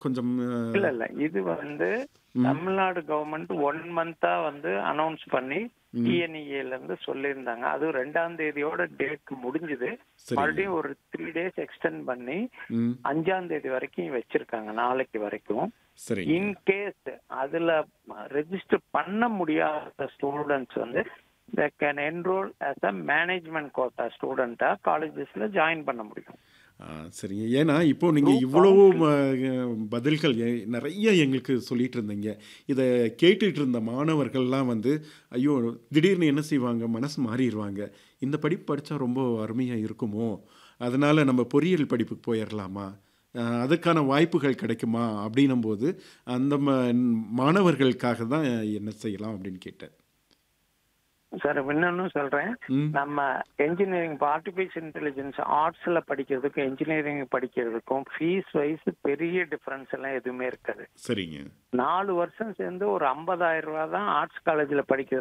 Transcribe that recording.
கொஞ்சம் அஹ், இல்ல இல்ல இது வந்து தமிழ்நாடு கவர்மெண்ட் ஒன் மந்தா வந்து அனௌன்ஸ் பண்ணி டிஎன்இஏல இருந்து சொல்லியிருந்தாங்க அதுவும் ரெண்டாம் தேதியோட டேட் முடிஞ்சது சரி. மறுபடியும் ஒரு த்ரீ டேஸ் எக்ஸ்டெண்ட் பண்ணி ம் அஞ்சாம் தேதி வரைக்கும் வச்சிருக்காங்க நாளைக்கு வரைக்கும் சரி இன் கேஸ் அதுல ரெஜிஸ்டர் பண்ண முடியாத ஸ்டூடெண்ட்ஸ் வந்து they can enroll as a management quota ஸ்டூடெண்டா காலேஜஸ்ல ஜாயின் பண்ண முடியும் ஆ, சரிங்க ஏன்னா இப்போ நீங்கள் இவ்வளவு ம- பதில்கள் எ- நிறைய எங்களுக்கு சொல்லிட்டு இருந்தீங்க இதை கேட்டுட்டு இருந்த மாணவர்கள்லாம் வந்து ஐயோ திடீர்னு என்ன செய்வாங்க மனசு மாறிடுவாங்க இந்த படிப்பு படித்தா ரொம்ப அருமையாக இருக்குமோ அதனால் நம்ம பொறியியல் படிப்புக்கு போயிடலாமா ஆ, அதுக்கான வாய்ப்புகள் கிடைக்குமா அப்படின்னும் போது அந்த ம மாணவர்களுக்காக தான் என்ன செய்யலாம் அப்படின்னு கேட்டேன் சார் இன்னொன்னு சொல்றேன் ம். நம்ம என்ஜினியரிங் ஆர்டிபிஷியல் இன்டெலிஜென்ஸ் ஆர்ட்ஸ்ல படிக்கிறதுக்கும் என்ஜினியரிங் படிக்கிறதுக்கும் ஃபீஸ் வைஸ் பெரிய டிஃபரன்ஸ் எல்லாம் எதுவுமே இருக்காது சரிங்க நாலு வருஷம் சேர்ந்து ஒரு ஐம்பதாயிரம் ரூபாய் தான் ஆர்ட்ஸ் காலேஜ்ல படிக்கிறது